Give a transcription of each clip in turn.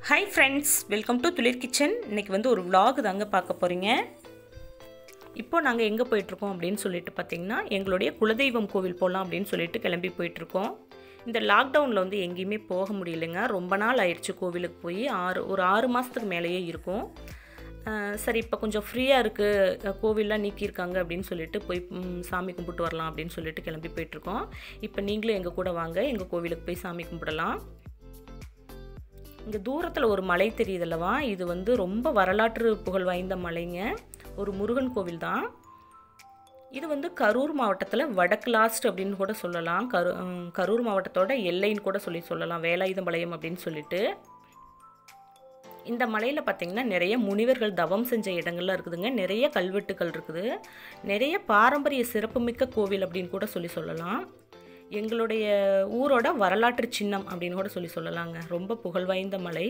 hi friends welcome to Thulir kitchen இன்றைக்கி வந்து ஒரு vlog தாங்க பார்க்க போகிறீங்க இப்போ நாங்கள் எங்கே போயிட்டுருக்கோம் அப்படின்னு சொல்லிட்டு பார்த்தீங்கன்னா எங்களுடைய குலதெய்வம் கோவில் போகலாம் அப்படின்னு சொல்லிட்டு கிளம்பி போயிட்டுருக்கோம் இந்த லாக்டவுனில் வந்து எங்கேயுமே போக முடியலைங்க ரொம்ப நாள் ஆயிடுச்சு கோவிலுக்கு போய் ஆறு ஒரு ஆறு மாதத்துக்கு மேலேயே இருக்கும் அஹ் சரி இப்போ கொஞ்சம் ஃப்ரீயாக இருக்குது கோவில்லாம் நீக்கியிருக்காங்க அப்படின்னு சொல்லிட்டு போய் ம், சாமி கும்பிட்டு வரலாம் அப்படின்னு சொல்லிட்டு கிளம்பி போயிட்டுருக்கோம் இப்போ நீங்களும் எங்கள் கூட வாங்க எங்கள் கோவிலுக்கு போய் சாமி கும்பிடலாம் இங்கே தூரத்தில் ஒரு மலை தெரியுதல்லவா இது வந்து ரொம்ப வரலாற்று புகழ் வாய்ந்த மலைங்க ஒரு முருகன் கோவில் தான் இது வந்து கரூர் மாவட்டத்தில் வடக்கு லாஸ்ட் அப்படின்னு கூட சொல்லலாம் கரு ம், கரூர் மாவட்டத்தோட எல்லைன்னு கூட சொல்லி சொல்லலாம் வேலாயுதம்பாளையம் அப்படின்னு சொல்லிட்டு இந்த மலையில் பார்த்திங்கன்னா நிறைய முனிவர்கள் தவம் செஞ்ச இடங்கள்லாம் இருக்குதுங்க நிறைய கல்வெட்டுகள் இருக்குது நிறைய பாரம்பரிய சிறப்புமிக்க கோவில் அப்படின்னு கூட சொல்லி சொல்லலாம் எங்களுடைய ஊரோட வரலாற்று சின்னம் அப்படின்னு கூட சொல்லி சொல்லலாங்க ரொம்ப புகழ் வாய்ந்த மலை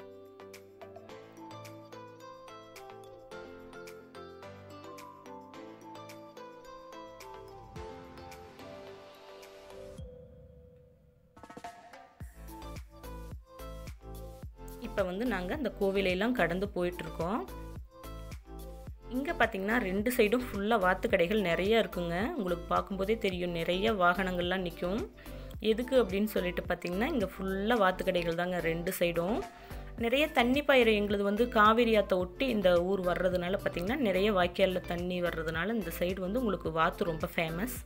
இப்போ வந்து நாங்கள் அந்த கோவிலையெல்லாம் கடந்து போயிட்டுருக்கோம் இங்கே பார்த்தீங்கன்னா ரெண்டு சைடும் ஃபுல்லாக வாத்து கடைகள் நிறைய இருக்குங்க உங்களுக்கு பார்க்கும்போதே தெரியும் நிறைய வாகனங்கள்லாம் நிற்கும் எதுக்கு அப்படின்னு சொல்லிட்டு பார்த்தீங்கன்னா இங்கே ஃபுல்லாக வாத்து கடைகள் தாங்க ரெண்டு சைடும் நிறைய தண்ணி பயிர் எங்களுது வந்து காவிரி ஆற்றை ஒட்டி இந்த ஊர் வர்றதுனால பார்த்தீங்கன்னா நிறைய வாய்க்காலில் தண்ணி வர்றதுனால இந்த சைடு வந்து உங்களுக்கு வாத்து ரொம்ப ஃபேமஸ்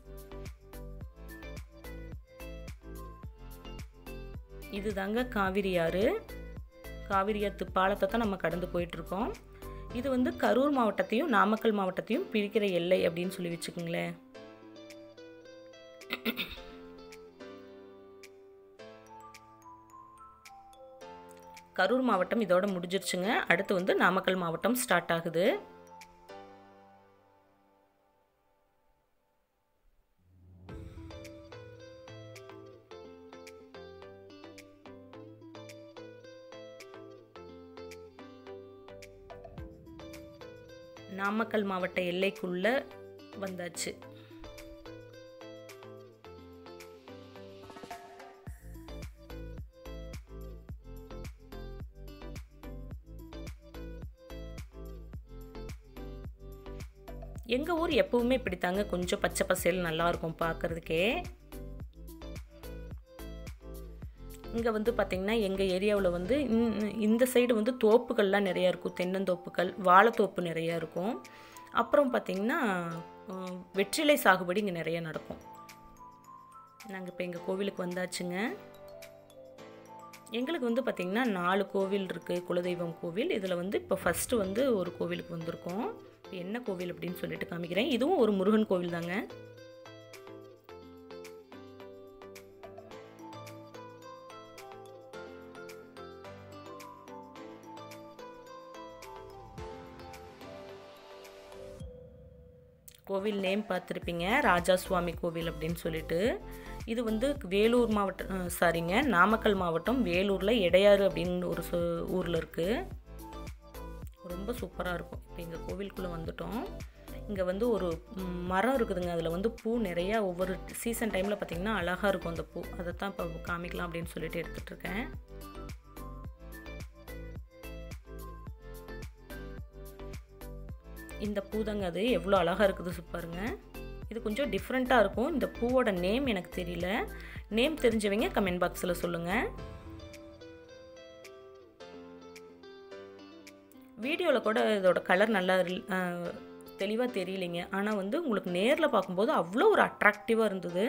இது தாங்க காவிரி ஆறு காவிரி ஆத்து பாலத்தை தான் நம்ம கடந்து போயிட்டுருக்கோம் இது வந்து கரூர் மாவட்டத்தையும் நாமக்கல் மாவட்டத்தையும் பிரிக்கிற எல்லை அப்படின்னு சொல்லி வச்சுக்கோங்களேன் கரூர் மாவட்டம் இதோட முடிஞ்சிருச்சுங்க அடுத்து வந்து நாமக்கல் மாவட்டம் ஸ்டார்ட் ஆகுது நாமக்கல் மாவட்ட எல்லைக்குள்ள வந்தாச்சு எங்கள் ஊர் எப்பவுமே இப்படித்தாங்க கொஞ்சம் பச்சை பசேல் நல்லா இருக்கும் பார்க்குறதுக்கே இங்கே வந்து பார்த்திங்கன்னா எங்கள் ஏரியாவில் வந்து இந்த- இந்த சைடு வந்து தோப்புகள்லாம் நிறையா இருக்கும் தென்னந்தோப்புகள் வாழைத்தோப்பு நிறையா இருக்கும் அப்புறம் பார்த்திங்கன்னா அஹ், வெற்றிலை சாகுபடி இங்கே நிறைய நடக்கும் நாங்கள் இப்போ எங்கள் கோவிலுக்கு வந்தாச்சுங்க எங்களுக்கு வந்து பார்த்திங்கன்னா நாலு கோவில் இருக்குது குலதெய்வம் கோவில் இதில் வந்து இப்போ ஃபஸ்ட்டு வந்து ஒரு கோவிலுக்கு வந்திருக்கோம் இப்போ என்ன கோவில் அப்படின்னு சொல்லிட்டு காமிக்கிறேன் இதுவும் ஒரு முருகன் கோவில் தாங்க கோவில் நேம் பார்த்துருப்பீங்க ராஜா சுவாமி கோவில் அப்படின்னு சொல்லிட்டு இது வந்து வேலூர் மாவட்டம் சாரிங்க நாமக்கல் மாவட்டம் வேலூரில் இடையாறு அப்படின்னு ஒரு சு ஊரில் இருக்குது ரொம்ப சூப்பராக இருக்கும் இப்போ எங்கள் கோவிலுக்குள்ளே வந்துட்டோம் இங்கே வந்து ஒரு ம், மரம் இருக்குதுங்க அதில் வந்து பூ நிறையா ஒவ்வொரு சீசன் டைமில் பார்த்திங்கன்னா அழகாக இருக்கும் அந்த பூ அதை தான் இப்போ காமிக்கலாம் அப்படின்னு சொல்லிட்டு எடுத்துகிட்டு இருக்கேன் இந்த பூதங்க அது எவ்வளோ அழகாக இருக்குது சு- பாருங்க இது கொஞ்சம் டிஃப்ரெண்ட்டாக இருக்கும் இந்த பூவோட நேம் எனக்கு தெரியல நேம் தெரிஞ்சவங்க கமெண்ட் பாக்ஸில் சொல்லுங்கள் வீடியோவில் கூட இதோட கலர் நல்லா தெளிவாக தெரியலைங்க ஆனால் வந்து உங்களுக்கு நேரில் பார்க்கும்போது அவ்வளோ ஒரு அட்ராக்டிவாக இருந்தது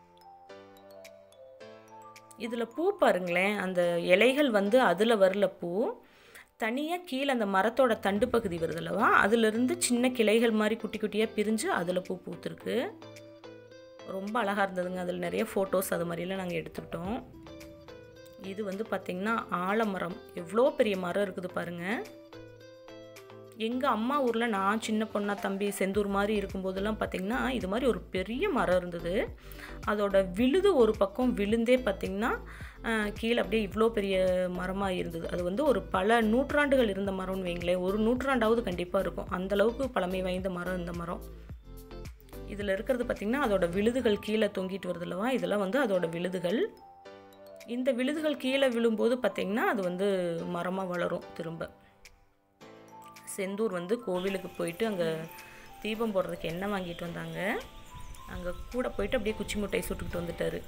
இதில் பூ பாருங்களேன் அந்த இலைகள் வந்து அதில் வரல பூ தனியாக கீழே அந்த மரத்தோட தண்டு பகுதி வருது அல்லவா அதுலேருந்து சின்ன கிளைகள் மாதிரி குட்டி குட்டியாக பிரிஞ்சு அதில் பூ பூத்துருக்கு ரொம்ப அழகாக இருந்ததுங்க அதில் நிறைய ஃபோட்டோஸ் அது மாதிரிலாம் நாங்கள் எடுத்துக்கிட்டோம் இது வந்து பார்த்திங்கன்னா ஆலமரம் எவ்வளோ பெரிய மரம் இருக்குது பாருங்கள் எங்கள் அம்மா ஊரில் நான் சின்ன பொண்ணா தம்பி செந்தூர் மாதிரி இருக்கும்போதெல்லாம் பார்த்திங்கன்னா இது மாதிரி ஒரு பெரிய மரம் இருந்தது அதோட விழுது ஒரு பக்கம் விழுந்தே பார்த்திங்கன்னா அஹ், கீழே அப்படியே இவ்வளோ பெரிய மரமாக இருந்தது அது வந்து ஒரு பல நூற்றாண்டுகள் இருந்த மரம்னு வைங்களேன் ஒரு நூற்றாண்டாவது கண்டிப்பாக இருக்கும் அந்த அளவுக்கு பழமை வாய்ந்த மரம் இந்த மரம் இதில் இருக்கிறது பார்த்திங்கன்னா அதோட விழுதுகள் கீழே தொங்கிட்டு வருது அல்லவா இதெல்லாம் வந்து அதோட விழுதுகள் இந்த விழுதுகள் கீழே விழும்போது பார்த்திங்கன்னா அது வந்து மரமாக வளரும் திரும்ப செந்தூர் வந்து கோவிலுக்கு போயிட்டு அங்கே தீபம் போடுறதுக்கு எண்ணெய் வாங்கிட்டு வந்தாங்க அங்கே கூட போயிட்டு அப்படியே குச்சி முட்டை சுட்டுக்கிட்டு வந்துட்டார்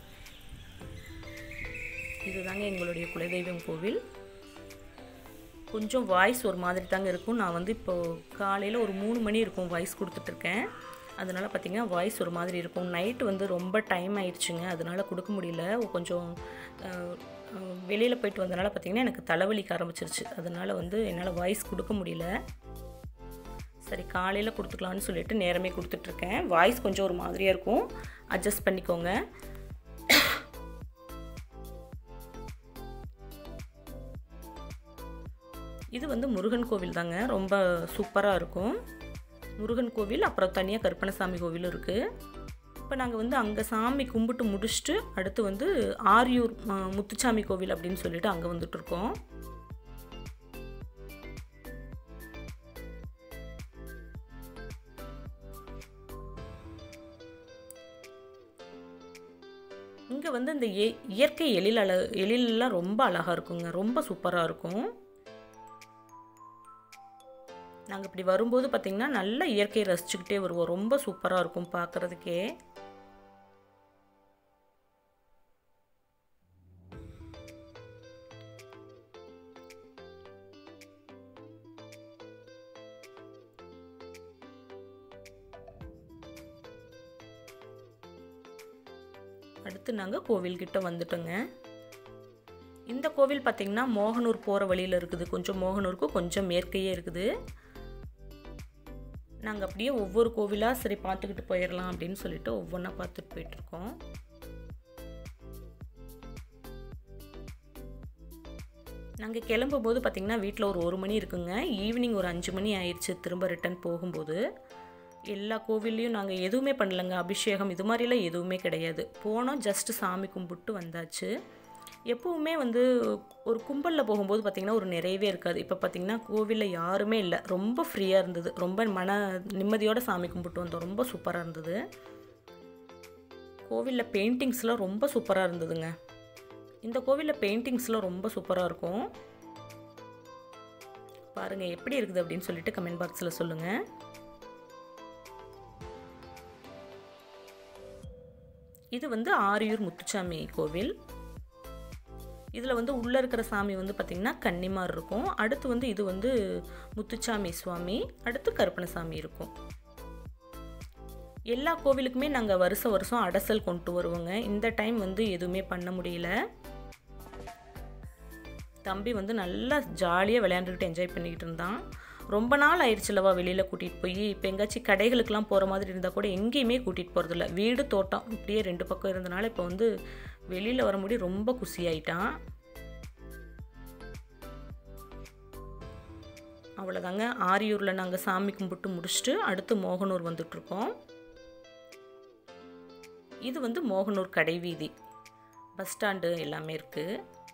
இதுதாங்க எங்களுடைய குலதெய்வம் கோவில் கொஞ்சம் வாய்ஸ் ஒரு மாதிரி தாங்க இருக்கும் நான் வந்து இப்போது காலையில் ஒரு மூணு மணி இருக்கும் வாய்ஸ் கொடுத்துட்ருக்கேன் அதனால் பார்த்திங்கன்னா வாய்ஸ் ஒரு மாதிரி இருக்கும் நைட்டு வந்து ரொம்ப டைம் ஆயிடுச்சுங்க அதனால் கொடுக்க முடியல கொஞ்சம் வெளியில் போயிட்டு வந்தனால பார்த்திங்கன்னா எனக்கு தலைவலிக்க ஆரம்பிச்சிருச்சு அதனால் வந்து என்னால் வாய்ஸ் கொடுக்க முடியல சரி காலையில் கொடுத்துக்கலான்னு சொல்லிட்டு நேரமே கொடுத்துட்ருக்கேன் வாய்ஸ் கொஞ்சம் ஒரு மாதிரியாக இருக்கும் அட்ஜஸ்ட் பண்ணிக்கோங்க இது வந்து முருகன் கோவில் தாங்க ரொம்ப சூப்பராக இருக்கும் முருகன் கோவில் அப்புறம் தனியாக கருப்பணசாமி கோவிலும் இருக்குது இப்போ நாங்கள் வந்து அங்கே சாமி கும்பிட்டு முடிச்சுட்டு அடுத்து வந்து ஆரியூர் முத்துச்சாமி கோவில் அப்படின்னு சொல்லிட்டு அங்கே வந்துட்டுருக்கோம் இங்கே வந்து இந்த இயற்கை எழில் அழ எழிலெலாம் ரொம்ப அழகாக இருக்குங்க ரொம்ப சூப்பராக இருக்கும் நாங்கள் இப்படி வரும்போது பார்த்திங்கன்னா நல்ல இயற்கையை ரசிச்சுக்கிட்டே வருவோம் ரொம்ப சூப்பராக இருக்கும் பார்க்குறதுக்கே அடுத்து நாங்கள் கோவில்கிட்ட வந்துட்டோங்க இந்த கோவில் பார்த்திங்கன்னா மோகனூர் போகிற வழியில் இருக்குது கொஞ்சம் மோகனூருக்கு கொஞ்சம் மேற்கையே இருக்குது நாங்கள் அப்படியே ஒவ்வொரு கோவிலாக சரி பார்த்துக்கிட்டு போயிடலாம் அப்படின்னு சொல்லிட்டு ஒவ்வொன்றா பார்த்துட்டு போயிட்டுருக்கோம் நாங்கள் கிளம்பும் போது பார்த்திங்கன்னா வீட்டில் ஒரு ஒரு மணி இருக்குங்க ஈவினிங் ஒரு அஞ்சு மணி ஆயிடுச்சு திரும்ப ரிட்டன் போகும்போது எல்லா கோவில்லையும் நாங்கள் எதுவுமே பண்ணலங்க அபிஷேகம் இது மாதிரிலாம் எதுவுமே கிடையாது போனோம் ஜஸ்ட்டு சாமி கும்பிட்டு வந்தாச்சு எப்பவுமே வந்து ஒரு கும்பலில் போகும்போது பார்த்திங்கன்னா ஒரு நிறையவே இருக்காது இப்போ பார்த்திங்கன்னா கோவிலில் யாருமே இல்லை ரொம்ப ஃப்ரீயாக இருந்தது ரொம்ப மன நிம்மதியோடு சாமி கும்பிட்டு வந்தோம் ரொம்ப சூப்பராக இருந்தது கோவிலில் பெயிண்டிங்ஸ்லாம் ரொம்ப சூப்பராக இருந்ததுங்க இந்த கோவிலில் பெயிண்டிங்ஸ்லாம் ரொம்ப சூப்பராக இருக்கும் பாருங்கள் எப்படி இருக்குது அப்படின்னு சொல்லிட்டு கமெண்ட் பாக்ஸில் சொல்லுங்கள் இது வந்து ஆரியூர் முத்துச்சாமி கோவில் இதில் வந்து உள்ளே இருக்கிற சாமி வந்து பார்த்திங்கன்னா கன்னிமார் இருக்கும் அடுத்து வந்து இது வந்து முத்துச்சாமி சுவாமி அடுத்து கருப்பணசாமி இருக்கும் எல்லா கோவிலுக்குமே நாங்கள் வருஷம் வருஷம் அடசல் கொண்டு வருவோங்க இந்த டைம் வந்து எதுவுமே பண்ண முடியல தம்பி வந்து நல்லா ஜாலியாக விளையாண்டுக்கிட்டு என்ஜாய் பண்ணிக்கிட்டு இருந்தான் ரொம்ப நாள் ஆயிடுச்சுலவா வெளியில் கூட்டிகிட்டு போய் இப்போ எங்கேயாச்சும் கடைகளுக்கெலாம் போகிற மாதிரி இருந்தால் கூட எங்கேயுமே கூட்டிகிட்டு போகிறதில்ல வீடு தோட்டம் இப்படியே ரெண்டு பக்கம் இருந்தனால இப்போ வந்து வெளியில் வர முடி ரொம்ப குசியாயிட்டான் அவ்வளோதாங்க ஆரியூரில் நாங்கள் சாமி கும்பிட்டு முடிச்சுட்டு அடுத்து மோகனூர் வந்துட்ருக்கோம் இது வந்து மோகனூர் கடைவீதி பஸ் ஸ்டாண்டு எல்லாமே இருக்குது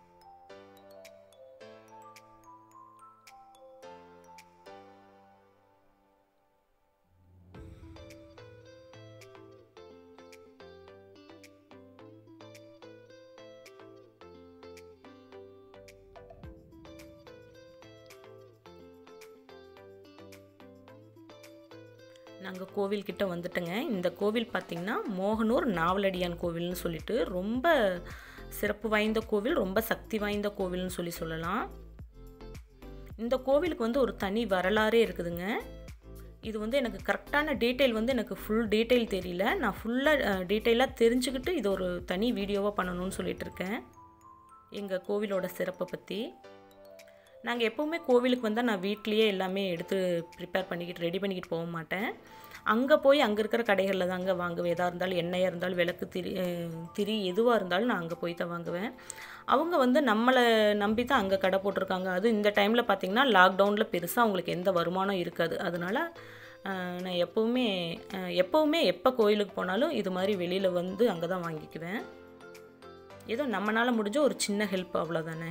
நாங்கள் கோவில்கிட்ட வந்துட்டோங்க இந்த கோவில் பார்த்திங்கன்னா மோகனூர் நாவலடியான் கோவில்னு சொல்லிட்டு ரொம்ப சிறப்பு வாய்ந்த கோவில் ரொம்ப சக்தி வாய்ந்த கோவில்னு சொல்லி சொல்லலாம் இந்த கோவிலுக்கு வந்து ஒரு தனி வரலாறே இருக்குதுங்க இது வந்து எனக்கு கரெக்டான டீட்டெயில் வந்து எனக்கு ஃபுல் டீட்டெயில் தெரியல நான் ஃபுல்லாக டீட்டெயிலாக தெரிஞ்சுக்கிட்டு இது ஒரு தனி வீடியோவாக பண்ணணும்னு சொல்லிட்டு இருக்கேன் எங்கள் கோவிலோட சிறப்பை பற்றி நாங்கள் எப்போவுமே கோவிலுக்கு வந்தால் நான் வீட்லேயே எல்லாமே எடுத்து ப்ரிப்பேர் பண்ணிக்கிட்டு ரெடி பண்ணிக்கிட்டு போக மாட்டேன் அங்கே போய் அங்கே இருக்கிற கடைகளில் தாங்க வாங்குவேன் எதாக இருந்தாலும் எண்ணெயாக இருந்தாலும் விளக்கு திரி திரி எதுவாக இருந்தாலும் நான் அங்கே போய் தான் வாங்குவேன் அவங்க வந்து நம்மளை நம்பி தான் அங்கே கடை போட்டிருக்காங்க அது இந்த டைமில் பார்த்திங்கன்னா லாக்டவுனில் பெருசாக அவங்களுக்கு எந்த வருமானம் இருக்காது அதனால் நான் எப்போவுமே எப்போவுமே எப்போ கோயிலுக்கு போனாலும் இது மாதிரி வெளியில் வந்து அங்கே தான் வாங்கிக்குவேன் ஏதோ நம்மளால் முடிஞ்ச ஒரு சின்ன ஹெல்ப் அவ்வளோதானே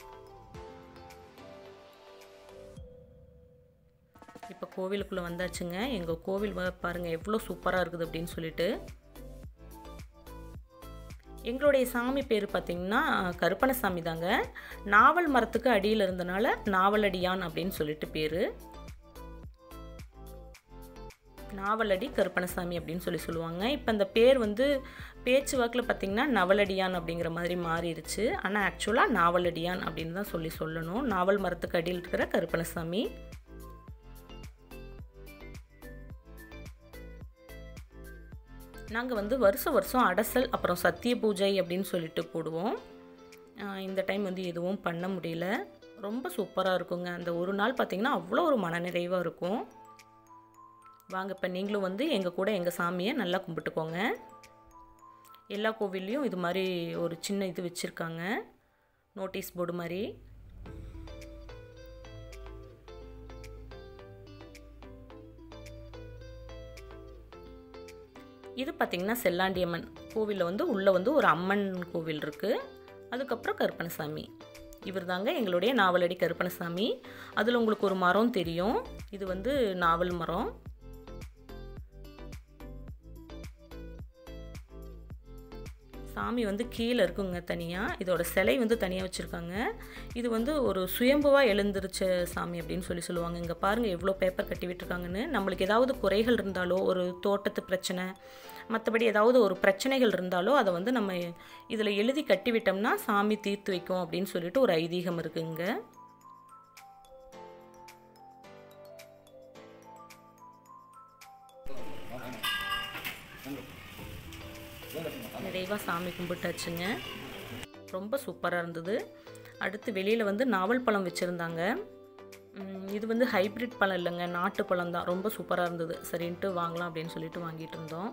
இப்போ கோவிலுக்குள்ளே வந்தாச்சுங்க எங்கள் கோவில் பாருங்கள் எவ்வளோ சூப்பராக இருக்குது அப்படின்னு சொல்லிட்டு எங்களுடைய சாமி பேர் பார்த்திங்கன்னா கருப்பணசாமி தாங்க நாவல் மரத்துக்கு அடியில் இருந்தனால நாவலடியான் அப்படின்னு சொல்லிட்டு பேர் நாவலடி கருப்பணசாமி அப்படின்னு சொல்லி சொல்லுவாங்க இப்போ இந்த பேர் வந்து பேச்சு வாக்கில் பார்த்திங்கன்னா நவலடியான் அப்படிங்கிற மாதிரி மாறிடுச்சு ஆனால் ஆக்சுவலாக நாவலடியான் அப்படின்னு தான் சொல்லி சொல்லணும் நாவல் மரத்துக்கு அடியில் இருக்கிற கருப்பணசாமி நாங்கள் வந்து வருஷம் வருஷம் அடசல் அப்புறம் சத்திய பூஜை அப்படின்னு சொல்லிட்டு போடுவோம் இந்த டைம் வந்து எதுவும் பண்ண முடியல ரொம்ப சூப்பராக இருக்குங்க அந்த ஒரு நாள் பார்த்திங்கன்னா அவ்வளோ ஒரு மனநிறைவாக இருக்கும் வாங்க இப்போ நீங்களும் வந்து எங்கள் கூட எங்கள் சாமியை நல்லா கும்பிட்டுக்கோங்க எல்லா கோவில்லையும் இது மாதிரி ஒரு சின்ன இது வச்சுருக்காங்க நோட்டீஸ் போர்டு மாதிரி இது பார்த்திங்கன்னா செல்லாண்டியம்மன் கோவிலில் வந்து உள்ளே வந்து ஒரு அம்மன் கோவில் இருக்குது அதுக்கப்புறம் கருப்பணசாமி இவர் தாங்க எங்களுடைய நாவலடி கருப்பணசாமி அதில் உங்களுக்கு ஒரு மரம் தெரியும் இது வந்து நாவல் மரம் சாமி வந்து கீழே இருக்குங்க தனியாக இதோட சிலை வந்து தனியாக வச்சுருக்காங்க இது வந்து ஒரு சுயம்புவாக எழுந்திருச்ச சாமி அப்படின்னு சொல்லி சொல்லுவாங்க இங்கே பாருங்கள் எவ்வளோ பேப்பர் கட்டி விட்டுருக்காங்கன்னு நம்மளுக்கு ஏதாவது குறைகள் இருந்தாலோ ஒரு தோட்டத்து பிரச்சனை மற்றபடி ஏதாவது ஒரு பிரச்சனைகள் இருந்தாலோ அதை வந்து நம்ம இதில் எழுதி கட்டி விட்டோம்னா சாமி தீர்த்து வைக்கும் அப்படின்னு சொல்லிட்டு ஒரு ஐதீகம் இருக்குங்க நிறைவாக சாமி கும்பிட்டாச்சுங்க ரொம்ப சூப்பராக இருந்தது அடுத்து வெளியில் வந்து நாவல் பழம் வச்சுருந்தாங்க இது வந்து ஹைப்ரிட் பழம் இல்லைங்க நாட்டு பழம் தான் ரொம்ப சூப்பராக இருந்தது சரின்ட்டு வாங்கலாம் அப்படின்னு சொல்லிட்டு வாங்கிட்டு இருந்தோம்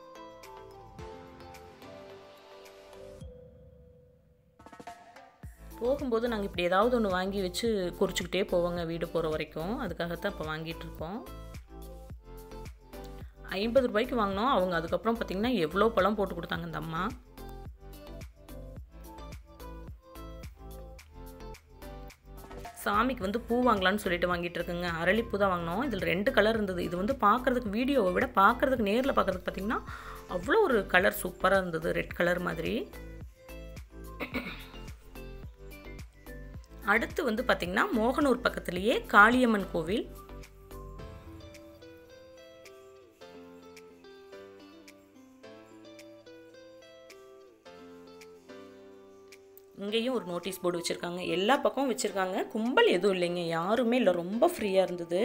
போகும்போது நாங்கள் இப்படி ஏதாவது ஒன்று வாங்கி வச்சு குறிச்சிக்கிட்டே போவோங்க வீடு போகிற வரைக்கும் அதுக்காகத்தான் இப்போ வாங்கிட்டு இருக்கோம் ஐம்பது ரூபாய்க்கு வாங்கினோம் அவங்க அதுக்கப்புறம் பார்த்திங்கன்னா எவ்வளோ பழம் போட்டு கொடுத்தாங்க இந்த அம்மா சாமிக்கு வந்து பூ வாங்கலான்னு சொல்லிட்டு வாங்கிட்டு இருக்குங்க அரளிப்பூ தான் வாங்கினோம் இதில் ரெண்டு கலர் இருந்தது இது வந்து பார்க்குறதுக்கு வீடியோவை விட பார்க்குறதுக்கு நேரில் பார்க்குறதுக்கு பார்த்திங்கன்னா அவ்வளோ ஒரு கலர் சூப்பராக இருந்தது ரெட் கலர் மாதிரி அடுத்து வந்து பார்த்திங்கன்னா மோகனூர் பக்கத்துலேயே காளியம்மன் கோவில் இங்கேயும் ஒரு நோட்டீஸ் போர்டு வச்சுருக்காங்க எல்லா பக்கமும் வச்சுருக்காங்க கும்பல் எதுவும் இல்லைங்க யாருமே இல்லை ரொம்ப ஃப்ரீயாக இருந்தது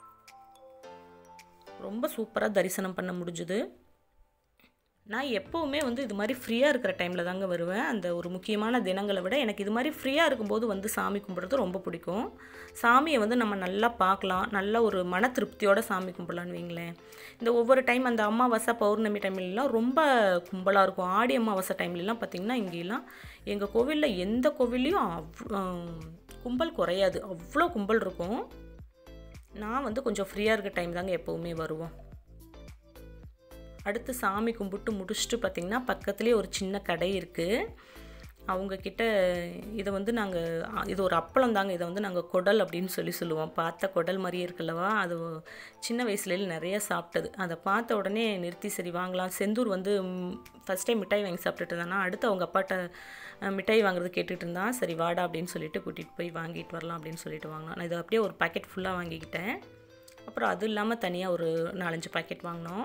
ரொம்ப சூப்பராக தரிசனம் பண்ண முடிஞ்சுது நான் எப்போவுமே வந்து இது மாதிரி ஃப்ரீயாக இருக்கிற டைமில் தாங்க வருவேன் அந்த ஒரு முக்கியமான தினங்களை விட எனக்கு இது மாதிரி ஃப்ரீயாக இருக்கும்போது வந்து சாமி கும்பிட்றது ரொம்ப பிடிக்கும் சாமியை வந்து நம்ம நல்லா பார்க்கலாம் நல்ல ஒரு மன திருப்தியோட சாமி கும்பிடலான்னு வைங்களேன் இந்த ஒவ்வொரு டைம் அந்த அமாவாசை பௌர்ணமி டைம்லலாம் ரொம்ப கும்பலாக இருக்கும் ஆடி அமாவாசை டைம்லலாம் பார்த்திங்கன்னா இங்கெல்லாம் எங்கள் கோவிலில் எந்த கோவில்லையும் அவ் கும்பல் குறையாது அவ்வளோ கும்பல் இருக்கும் நான் வந்து கொஞ்சம் ஃப்ரீயாக இருக்க டைம் தாங்க எப்போவுமே வருவோம் அடுத்து சாமி கும்பிட்டு முடிச்சுட்டு பார்த்திங்கன்னா பக்கத்துலேயே ஒரு சின்ன கடை இருக்குது அவங்கக்கிட்ட இதை வந்து நாங்கள் இது ஒரு அப்பளம் தாங்க இதை வந்து நாங்கள் குடல் அப்படின்னு சொல்லி சொல்லுவோம் பார்த்த குடல் மாதிரியே இருக்குல்லவா அது சின்ன வயசுலேயே நிறைய சாப்பிட்டது அதை பார்த்த உடனே நிறுத்தி சரி வாங்கலாம் செந்தூர் வந்து ஃபஸ்ட் டைம் மிட்டாய் வாங்கி சாப்பிட்டுட்டு இருந்தானா அடுத்து அவங்க அப்பாட்ட மிட்டாய் வாங்குறது கேட்டுட்டு இருந்தான் சரி வாடா அப்படின்னு சொல்லிட்டு கூட்டிகிட்டு போய் வாங்கிட்டு வரலாம் அப்படின்னு சொல்லிட்டு வாங்கினோம் நான் இதை அப்படியே ஒரு பாக்கெட் ஃபுல்லாக வாங்கிக்கிட்டேன் அப்புறம் அது இல்லாமல் தனியாக ஒரு நாலஞ்சு பாக்கெட் வாங்கினோம்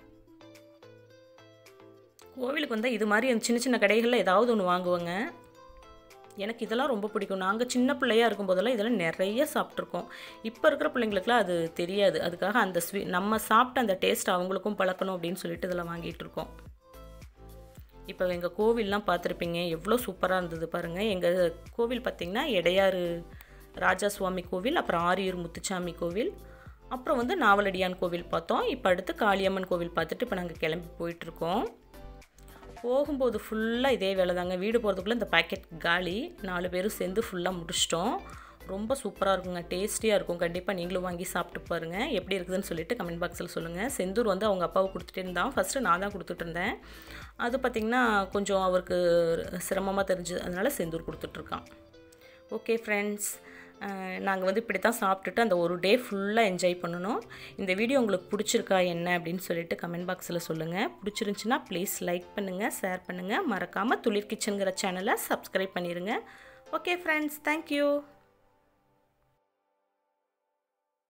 கோவிலுக்கு வந்தால் இது மாதிரி சின்ன சின்ன கடைகளில் ஏதாவது ஒன்று வாங்குவோங்க எனக்கு இதெல்லாம் ரொம்ப பிடிக்கும் நாங்கள் சின்ன பிள்ளையாக இருக்கும்போதெல்லாம் இதெல்லாம் நிறைய சாப்பிட்ருக்கோம் இப்போ இருக்கிற பிள்ளைங்களுக்குலாம் அது தெரியாது அதுக்காக அந்த ஸ்வீ நம்ம சாப்பிட்ட அந்த டேஸ்ட் அவங்களுக்கும் பழக்கணும் அப்படின்னு சொல்லிட்டு இதெல்லாம் வாங்கிட்டு இருக்கோம் இப்போ எங்கள் கோவில்லாம் பார்த்துருப்பீங்க எவ்வளோ சூப்பராக இருந்தது பாருங்கள் எங்கள் கோவில் பார்த்திங்கன்னா எடையாறு ராஜா சுவாமி கோவில் அப்புறம் ஆரியூர் முத்துச்சாமி கோவில் அப்புறம் வந்து நாவலடியான் கோவில் பார்த்தோம் இப்போ அடுத்து காளியம்மன் கோவில் பார்த்துட்டு இப்போ நாங்கள் கிளம்பி போயிட்டுருக்கோம் போகும்போது ஃபுல்லாக இதே வேலை தாங்க வீடு போகிறதுக்குள்ளே இந்த பாக்கெட் காலி நாலு பேரும் சேர்ந்து ஃபுல்லாக முடிச்சிட்டோம் ரொம்ப சூப்பராக இருக்குங்க டேஸ்டியாக இருக்கும் கண்டிப்பாக நீங்களும் வாங்கி சாப்பிட்டு பாருங்கள் எப்படி இருக்குதுன்னு சொல்லிட்டு கமெண்ட் பாக்ஸில் சொல்லுங்கள் செந்தூர் வந்து அவங்க அப்பாவை கொடுத்துட்டே இருந்தான் ஃபஸ்ட்டு நான் தான் கொடுத்துட்டு இருந்தேன் அது பார்த்திங்கன்னா கொஞ்சம் அவருக்கு சிரமமாக தெரிஞ்சு அதனால் செந்தூர் கொடுத்துட்ருக்கான் ஓகே ஃப்ரெண்ட்ஸ் நாங்கள் வந்து இப்படி தான் சாப்பிட்டுட்டு அந்த ஒரு டே ஃபுல்லாக என்ஜாய் பண்ணணும் இந்த வீடியோ உங்களுக்கு பிடிச்சிருக்கா என்ன அப்படின்னு சொல்லிட்டு கமெண்ட் பாக்ஸில் சொல்லுங்கள் பிடிச்சிருந்துச்சின்னா ப்ளீஸ் லைக் பண்ணுங்கள் ஷேர் பண்ணுங்கள் மறக்காமல் துளிர் கிச்சனுங்கிற சேனலை சப்ஸ்கிரைப் பண்ணிடுங்க ஓகே ஃப்ரெண்ட்ஸ் தேங்க்யூ